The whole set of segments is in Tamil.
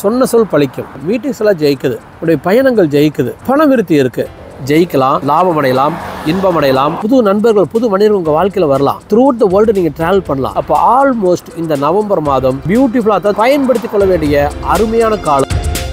சொன்ன சொல் பழிக்கும் மீட்டிங்ஸ் எல்லாம் ஜெயிக்குது உடைய பயணங்கள் ஜெயிக்குது பண விருத்தி இருக்கு ஜெயிக்கலாம் லாபம் அடையலாம் இன்பம் அடையலாம் புது நண்பர்கள் புது மனிதர்கள் உங்க வாழ்க்கையில வரலாம் த்ரூ த வேர்ல்டு நீங்க டிராவல் பண்ணலாம் அப்போ ஆல்மோஸ்ட் இந்த நவம்பர் மாதம் பியூட்டிஃபுல்லா தான் பயன்படுத்திக் கொள்ள வேண்டிய அருமையான காலம்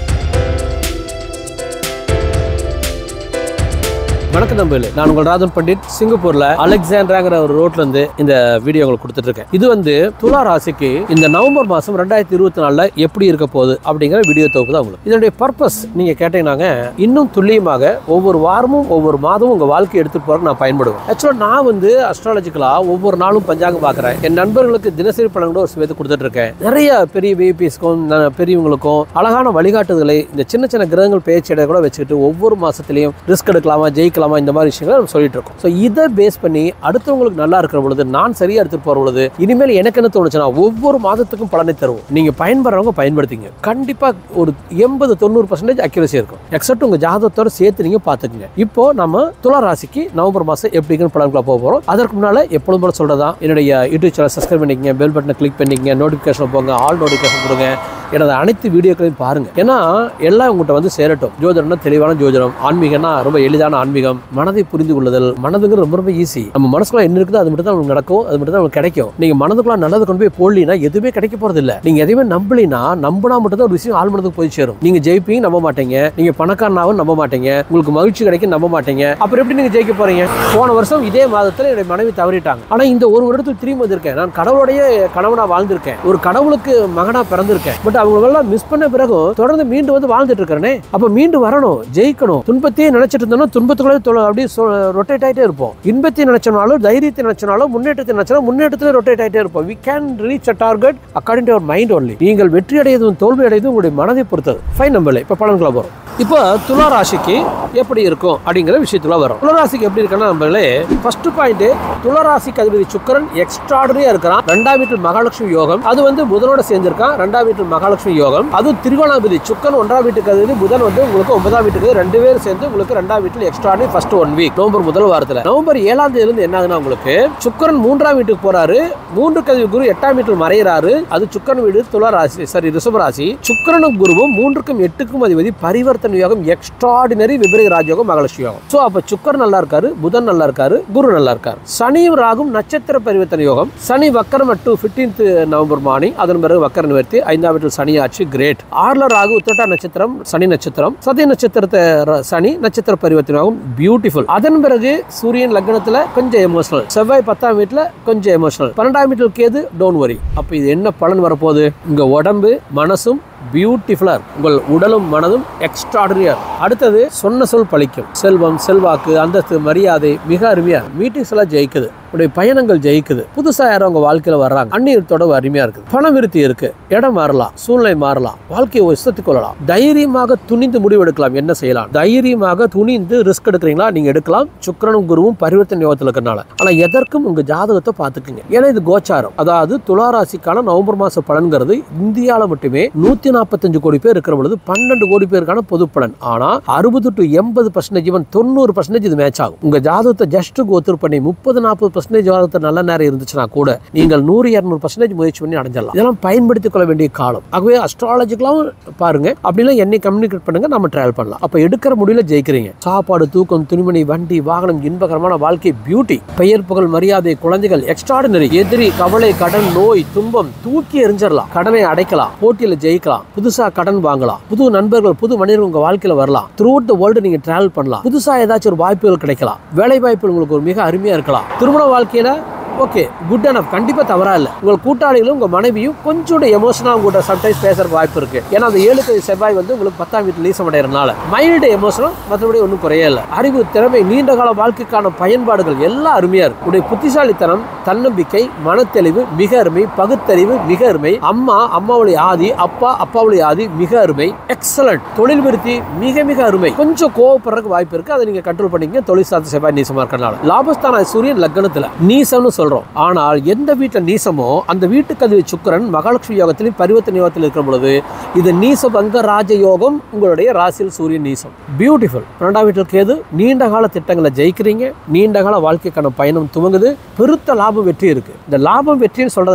வணக்கம் நம்பர்களே நான் உங்கள் ராஜன் பண்டிட் சிங்கப்பூர்ல அலெக்சாண்ட்ராங்கிற ஒரு ரோட்ல இருந்து இந்த வீடியோ உங்களுக்கு கொடுத்துட்டு இருக்கேன் இது வந்து துலா ராசிக்கு இந்த நவம்பர் மாசம் ரெண்டாயிரத்தி இருபத்தி நாலுல எப்படி இருக்க போகுது அப்படிங்கிற வீடியோ தொகுப்பு தான் உங்களுக்கு இதனுடைய பர்பஸ் நீங்க கேட்டீங்கன்னாங்க இன்னும் துல்லியமாக ஒவ்வொரு வாரமும் ஒவ்வொரு மாதமும் உங்க வாழ்க்கை எடுத்துட்டு போறதுக்கு நான் பயன்படுவேன் ஆக்சுவலா நான் வந்து அஸ்ட்ராலஜிக்கலா ஒவ்வொரு நாளும் பஞ்சாங்கம் பார்க்கறேன் என் நண்பர்களுக்கு தினசரி பலன் கூட ஒரு சிலத்து கொடுத்துட்டு இருக்கேன் நிறைய பெரிய விபிஎஸ்க்கும் பெரியவங்களுக்கும் அழகான வழிகாட்டுதலை இந்த சின்ன சின்ன கிரகங்கள் பேச்சு கூட வச்சுக்கிட்டு ஒவ்வொரு மாசத்துலயும் ரிஸ்க் எடுக்கலாமா ஜெயிக்கலாமா இந்த மாதிரி விஷயங்களை நம்ம சொல்லிட்டு இருக்கோம் ஸோ இதை பேஸ் பண்ணி அடுத்தவங்களுக்கு நல்லா இருக்கிற பொழுது நான் சரியா எடுத்துட்டு போற பொழுது இனிமேல் எனக்கு என்ன தோணுச்சுன்னா ஒவ்வொரு மாதத்துக்கும் பலனை தருவோம் நீங்க பயன்படுறவங்க பயன்படுத்திங்க கண்டிப்பா ஒரு எண்பது தொண்ணூறு பர்சன்டேஜ் அக்யூரசி இருக்கும் எக்ஸப்ட் உங்க ஜாதகத்தோட சேர்த்து நீங்க பாத்துக்கங்க இப்போ நம்ம துலா ராசிக்கு நவம்பர் மாசம் எப்படிங்கிற பலன்களை போக போறோம் அதற்கு முன்னால எப்பொழுதும் போல சொல்றதா என்னுடைய யூடியூப் சேனல் சப்ஸ்கிரைப் பண்ணிக்கங்க பெல் பட்டனை கிளிக் பண்ணிக்கங்க நோட்டிஃபிகேஷன் போங்க ஆல் நோட்டிஃபிகேஷன் கொடுங்க எனது அனைத்து வீடியோக்களையும் பாருங்க ஏன்னா எல்லாம் உங்கள்கிட்ட வந்து சேரட்டும் ஜோதிடம்னா தெளிவான ஜோதிடம் ஆன்மீகம்னா ரொம்ப எளிதான ஆன்மீகம் மனதை புரிந்து கொள்ளுதல் மனதுங்கிறது ரொம்ப ரொம்ப ஈஸி நம்ம மனசுக்குள்ள என்ன இருக்குதோ அது மட்டும் தான் நமக்கு நடக்கும் அது மட்டும் தான் நமக்கு கிடைக்கும் நீங்க மனதுக்குள்ள நல்லது கொண்டு போய் போடலினா எதுவுமே கிடைக்க போறது இல்ல நீங்க எதையுமே நம்பலினா நம்பினா மட்டும் தான் ஒரு விஷயம் ஆள் மனதுக்கு போய் சேரும் நீங்க ஜெயிப்பீங்க நம்ப மாட்டீங்க நீங்க பணக்காரனாவும் நம்ப மாட்டீங்க உங்களுக்கு மகிழ்ச்சி கிடைக்கும் நம்ப மாட்டீங்க அப்புறம் எப்படி நீங்க ஜெயிக்க போறீங்க போன வருஷம் இதே மாதத்துல என்னுடைய மனைவி தவறிட்டாங்க ஆனா இந்த ஒரு வருடத்துக்கு திரும்பி வந்திருக்கேன் நான் கடவுளுடைய கணவனா வாழ்ந்திருக்கேன் ஒரு கடவுளுக்கு மகனா பிறந்திருக்கேன் பட் அவங்க எல்லாம் மிஸ் பண்ண பிறகு தொடர்ந்து மீண்டும் வந்து வாழ்ந்துட்டு இருக்கிறேனே அப்ப மீண்டும் வரணும் ஜெயிக்கணும் துன்பத்தையே நினைச்சிட்டு இருந்தோம்னா துன்பத்துக்குள்ளே தொ- அப்படியே ரொட்டேட் ஆயிட்டே இருப்போம் இன்பத்தை நினைச்சனாலும் தைரியத்தை நினைச்சனாலும் முன்னேற்றத்தை நினைச்சாலும் முன்னேற்றத்துல ரொட்டேட் ஆயிட்டே இருப்போம் we can reach a target according to our mind only நீங்கள் வெற்றி அடையதும் தோல்வி அடையதும் உங்களுடைய மனதை பொறுத்தது ஃபைன் நம்பல இப்ப பலன்களை போறோம் இப்போ துலா ராசிக்கு எப்படி இருக்கும் அப்படிங்கிற விஷயத்துல வரும் துலா ராசிக்கு எப்படி இருக்குன்னா நம்மளே ஃபர்ஸ்ட் பாயிண்ட் துலா ராசிக்கு அதிபதி சுக்கரன் எக்ஸ்ட்ராடரியா இருக்கிறான் ரெண்டாம் வீட்டில் மகாலட்சுமி யோகம் அது வந்து புதனோட சேர்ந்திருக்கான் ரெண்டாம் வீட்டில் மகாலட்சுமி யோகம் அது திருகோணாபதி சுக்கரன் ஒன்றாம் வீட்டுக்கு அதிபதி புதன் வந்து உங்களுக்கு ஒன்பதாம் வீட்டுக்கு ரெண்டு பேரும் சேர்ந்து உங்களுக்கு ரெண்டாம் வீட்டில் extraordinary first one week November முதல் வாரத்துல நவம்பர் ஏழாம் தேதியில இருந்து என்ன ஆகுதுன்னா உங்களுக்கு சுக்கரன் மூன்றாம் வீட்டுக்கு போறாரு மூன்று கல்வி குரு எட்டாம் வீட்டில் மறையிறாரு அது சுக்கரன் வீடு துலா ராசி சாரி ரிஷபராசி சுக்கரனும் குருவும் மூன்றுக்கும் எட்டுக்கும் அதிபதி பரிவர்த்தனை யோகம் எக்ஸ்ட்ராடினரி விபரீத ராஜயோகம் மகாலட்சுமி யோகம் சோ அப்ப சுக்கரன் நல்லா இருக்காரு புதன் நல்லா இருக்காரு குரு நல்லா இருக்காரு சனியும் ராகும் நட்சத்திர பரிவர்த்தனை யோகம் சனி வக்கரம் டு 15th நவம்பர் மார்னிங் அதன் பிறகு வக்கர நிவர்த்தி ஐந்தாம் வீட்டில் சனி ஆட்சி கிரேட் ஆறுல ராகு உத்திரட்டா நட்சத்திரம் சனி நட்சத்திரம் சதய நட்சத்திரத்தை ர- சனி நட்சத்திர பரிவர்த்தனை யோகம் பியூட்டிஃபுல் அதன் பிறகு சூரியன் லக்னத்துல கொஞ்சம் எமோஷனல் செவ்வாய் பத்தாம் வீட்டுல கொஞ்சம் எமோஷனல் பன்னெண்டாம் வீட்டில் கேது டோன்ட் வரி அப்ப இது என்ன பலன் வரப்போகுது உங்க உடம்பு மனசும் பியூட்டிஃபுல்லா இருக்கும் உங்கள் உடலும் மனதும் எக்ஸ்ட்ராடரியா இருக்கும் அடுத்தது சொன்ன சொல் பழிக்கும் செல்வம் செல்வாக்கு அந்தஸ்து மரியாதை மிக அருமையா மீட்டிங்ஸ் எல்லாம் ஜெயிக்குது உடைய பயணங்கள் ஜெயிக்குது புதுசா யாரும் உங்க வாழ்க்கையில வர்றாங்க அந்நியர் தொடர்பு அருமையா இருக்குது பண விருத்தி இருக்கு இடம் மாறலாம் சூழ்நிலை மாறலாம் வாழ்க்கையை இஷ்டத்துக்கு கொள்ளலாம் தைரியமாக துணிந்து முடிவெடுக்கலாம் என்ன செய்யலாம் தைரியமாக துணிந்து ரிஸ்க் எடுக்கிறீங்களா நீங்க எடுக்கலாம் சுக்கிரனும் குருவும் பரிவர்த்தனை யோகத்தில் இருக்கிறனால ஆனா எதற்கும் உங்க ஜாதகத்தை பார்த்துக்குங்க ஏன்னா இது கோச்சாரம் அதாவது துளாராசிக்கான நவம்பர் மாச பலன்கிறது இந்தியாவில் மட்டுமே நூத்தி நாற்பத்தஞ்சு கோடி பேர் இருக்கிற பொழுது பன்னெண்டு கோடி பேருக்கான பொது பலன் ஆனா அறுபது டு எண்பது பர்சன்டேஜ் ஈவன் தொண்ணூறு பர்சன்டேஜ் இது மேட்ச் ஆகும் உங்க ஜாதகத்தை ஜஸ்ட் கோத்துரு பண்ணி முப்பது நாற்பது பர்சன்டேஜ் ஜாதகத்தை நல்ல நேரம் இருந்துச்சுன்னா கூட நீங்கள் நூறு இரநூறு பர்சன்டேஜ் முயற்சி பண்ணி அடைஞ்சிடலாம் இதெல்லாம் பயன்படுத்திக் கொள்ள வேண்டிய காலம் ஆகவே அஸ்ட்ராலஜிக்கலாவும் பாருங்க அப்படிலாம் என்னை கம்யூனிகேட் பண்ணுங்க நம்ம டிராவல் பண்ணலாம் அப்ப எடுக்கிற முடியல ஜெயிக்கிறீங்க சாப்பாடு தூக்கம் துணிமணி வண்டி வாகனம் இன்பகரமான வாழ்க்கை பியூட்டி பெயர் புகழ் மரியாதை குழந்தைகள் எக்ஸ்ட்ராடினரி எதிரி கவலை கடன் நோய் துன்பம் தூக்கி எறிஞ்சிடலாம் கடனை அடைக்கலாம் போட்டியில ஜெயிக்கலாம் புதுசா கடன் வாங்கலாம் புது நண்பர்கள் புது மனிதர்கள் உங்க வாழ்க்கையில வரலாம் த்ரூ த வேர்ல்டு நீங்க டிராவல் பண்ணலாம் புதுசா ஏதாச்சும் ஒரு வாய்ப்புகள் கிடைக்கலாம் வேலை வாய்ப்புகள் உங்களுக்கு ஒரு மிக அருமையா இருக்கலாம் திருமண வாழ்க்கையில ஓகே குட் அனஃப் கண்டிப்பா தவறா இல்ல உங்கள் கூட்டாளிகளும் உங்க மனைவியும் கொஞ்சம் எமோஷனா உங்கள்கிட்ட சம்டைம்ஸ் பேசுற வாய்ப்பு இருக்கு ஏன்னா அந்த ஏழு கை செவ்வாய் வந்து உங்களுக்கு பத்தாம் வீட்டில் லீசம் அடைகிறனால மைல்டு எமோஷனும் மற்றபடி ஒன்றும் குறைய இல்லை அறிவு திறமை நீண்ட கால வாழ்க்கைக்கான பயன்பாடுகள் எல்லாம் அருமையா இருக்கு உடைய புத்திசாலித்தனம் தன்னம்பிக்கை மனத்தெளிவு மிக அருமை பகுத்தறிவு மிக அருமை அம்மா அம்மாவுடைய ஆதி அப்பா அப்பாவுடைய ஆதி மிக அருமை எக்ஸலண்ட் தொழில் விருத்தி மிக மிக அருமை கொஞ்சம் கோவப்படுறதுக்கு வாய்ப்பு இருக்கு அதை நீங்க கண்ட்ரோல் பண்ணிக்கங்க தொழில் சார்ந்த செவ்வாய் நீசமா இருக்கனால லாபஸ்தான சூரியன் லக்னத்துல நீசம்னு சொல்றோம் ஆனால் எந்த வீட்டுல நீசமோ அந்த வீட்டுக்கு அதிபதி சுக்கிரன் மகாலட்சுமி யோகத்திலும் பரிவர்த்தனை யோகத்தில் இருக்கிற பொழுது இது நீசபங்க ராஜயோகம் உங்களுடைய ராசியில் சூரியன் நீசம் பியூட்டிஃபுல் பன்னெண்டாம் வீட்டில் கேது நீண்ட கால திட்டங்களை ஜெயிக்கிறீங்க நீண்ட கால வாழ்க்கைக்கான பயணம் துவங்குது பெருத்த லாபம் வெற்றி இருக்கு இந்த லாபம் வெற்றின்னு சொல்றதுனால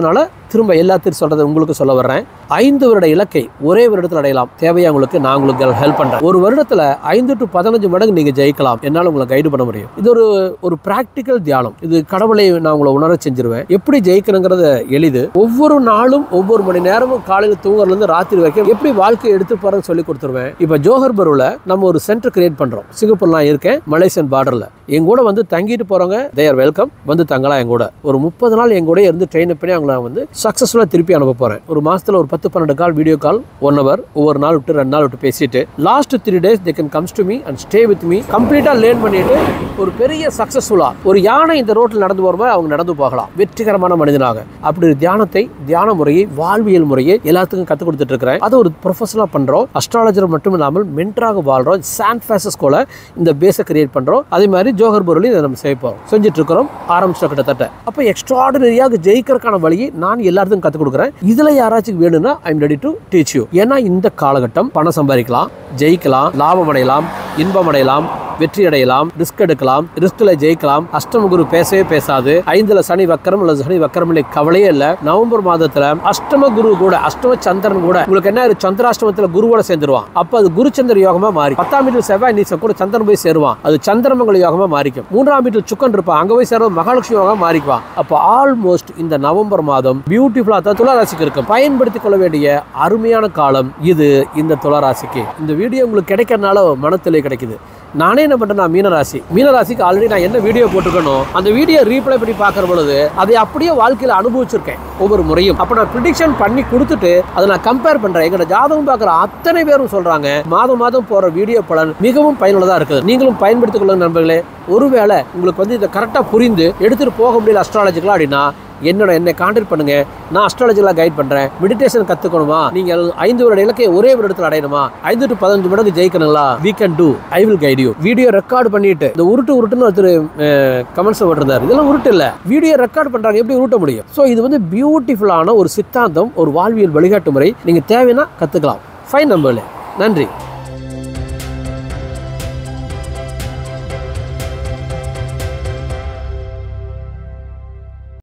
திரும்ப எல்லாத்தையும் சொல்றதை உங்களுக்கு சொல்ல வர்றேன் ஐந்து வருட இலக்கை ஒரே வருடத்தில் அடையலாம் தேவையா உங்களுக்கு நான் உங்களுக்கு ஹெல்ப் பண்றேன் ஒரு வருடத்துல ஐந்து டு பதினஞ்சு மடங்கு நீங்க ஜெயிக்கலாம் என்னால உங்களை கைடு பண்ண முடியும் இது ஒரு ஒரு பிராக்டிக்கல் தியானம் இது கடவுளை நான் உங்களை உணர செஞ்சிருவேன் எப்படி ஜெயிக்கணுங்கிறது எளிது ஒவ்வொரு நாளும் ஒவ்வொரு மணி நேரமும் காலையில் தூங்குறதுல இருந்து ராத்திரி வரைக்கும் எப்படி வாழ்க்கையை எடுத்து போறேன்னு சொல்லி கொடுத்துருவேன் இப்போ ஜோஹர் பருவில் நம்ம ஒரு சென்டர் கிரியேட் பண்றோம் சிங்கப்பூர்லாம் இருக்கேன் மலேசியன் பார்டர்ல என் கூட வந்து தங்கிட்டு போறவங்க தேர் வெல்கம் வந்து தங்கலாம் என் கூட ஒரு முப்பது நாள் என் கூட இருந்து ட்ரெயின் பண்ணி அவங்கள வந்து சக்ஸஸ்ஃபுல்லாக திருப்பி அனுப்ப போறேன் ஒரு மாசத்துல ஒரு பத்து பன்னெண்டு call video call one hour ஒவ்வொரு நாள் விட்டு ரெண்டு நாள் விட்டு பேசிட்டு last three days they can comes to me and stay with me கம்ப்ளீட்டா லேர்ன் பண்ணிட்டு ஒரு பெரிய சக்சஸ்ஃபுல்லா ஒரு யானை இந்த ரோட்டில் நடந்து போகிற அவங்க நடந்து போகலாம் வெற்றிகரமான மனிதனாக அப்படி ஒரு தியானத்தை தியான முறையை வாழ்வியல் முறையை எல்லாத்துக்கும் கற்றுக் கொடுத்துட்டு இருக்கிறேன் அதை ஒரு ப்ரொஃபஷனலாக பண்றோம் அஸ்ட்ராலஜர் மட்டும் இல்லாமல் மென்டராக வாழ்றோம் சான் ஃபாசஸ்கோல இந்த பேஸை கிரியேட் பண்றோம் அதே மாதிரி ஜோஹர் பொருளையும் இதை நம்ம செய்ய போறோம் செஞ்சுட்டு இருக்கிறோம் ஆரம்பிச்சிட்டோம் கிட்டத்தட்ட அப்போ எக்ஸ்ட்ராடினரியாக ஜெயிக்கிறதுக்கான வழியை நான் எல்லாத்துக்கும் கற்றுக் கொடுக்குறேன் இதுல யாராச்சும் வேணும்னா I'm ready to teach you ஏன்னா இந்த காலகட்டம் பணம் சம்பாதிக்கலாம் ஜெயிக்கலாம் லாபம் அடையலாம் இன்பம் அடையலாம் வெற்றி அடையலாம் ரிஸ்க் எடுக்கலாம் ரிஸ்க்ல ஜெயிக்கலாம் அஷ்டம குரு பேசவே பேசாது ஐந்துல சனி வக்கரம் அல்லது சனி வக்கரம் இல்லை கவலையே இல்ல நவம்பர் மாதத்துல அஷ்டம குரு கூட அஷ்டம சந்திரன் கூட உங்களுக்கு என்ன ஆயிரும்? சந்திராஷ்டமத்துல குருவோட சேர்ந்துருவான் அப்ப அது குரு சந்திர யோகமா மாறி பத்தாம் வீட்டில் செவ்வாய் நீசம் கூட சந்திரன் போய் சேருவான் அது சந்திரமங்கல யோகமா மாறிக்கும் மூன்றாம் வீட்டில் சுக்கன் இருப்பான் அங்க போய் சேரும் மகாலட்சுமி யோகமா மாறிக்குவான் அப்ப ஆல்மோஸ்ட் இந்த நவம்பர் மாதம் பியூட்டிஃபுல்லா தான் துளாராசிக்கு இருக்கும் பயன்படுத்திக் கொள்ள வேண்டிய அருமையான காலம் இது இந்த துளாராசிக்கு இந்த வீடியோ உங்களுக்கு கிடைக்கிறதுனால மனத்திலே கிடைக்குது நானே என்ன பண்றேன் நான் மீனராசி மீனராசிக்கு ஆல்ரெடி நான் என்ன வீடியோ போட்டிருக்கணும் அந்த வீடியோ ரீப்ளை பண்ணி பார்க்குற பொழுது அதை அப்படியே வாழ்க்கையில் அனுபவிச்சிருக்கேன் ஒவ்வொரு முறையும் அப்போ நான் ப்ரிடிக்ஷன் பண்ணி கொடுத்துட்டு அதை நான் கம்பேர் பண்றேன் எங்களோட ஜாதகம் பார்க்குற அத்தனை பேரும் சொல்றாங்க மாதம் மாதம் போற வீடியோ பலன் மிகவும் பயனுள்ளதா இருக்குது நீங்களும் பயன்படுத்திக் கொள்ளுங்க நண்பர்களே ஒருவேளை உங்களுக்கு வந்து இதை கரெக்டாக புரிந்து எடுத்துட்டு போக முடியல அஸ்ட்ராலஜிக்கலா அப்படின்னா என்னோட என்னை கான்டாக்ட் பண்ணுங்க நான் அஸ்ட்ராலஜிலாம் கைட் பண்றேன் மெடிடேஷன் கத்துக்கணுமா நீங்கள் ஐந்து வருட இலக்கையை ஒரே வருடத்தில் அடையணுமா ஐந்து டு பதினஞ்சு மடங்கு ஜெயிக்கணுங்களா we can do I will guide you video record பண்ணிட்டு இந்த உருட்டு உருட்டுன்னு ஒருத்தர் கமெண்ட்ஸ் போட்டிருந்தார் இதெல்லாம் உருட்டு இல்ல வீடியோ ரெக்கார்ட் பண்றாங்க எப்படி உருட்ட முடியும் ஸோ இது வந்து பியூட்டிஃபுல்லான ஒரு சித்தாந்தம் ஒரு வாழ்வியல் வழிகாட்டு முறை நீங்க தேவைன்னா கத்துக்கலாம் ஃபைன் நம்பர்ல நன்றி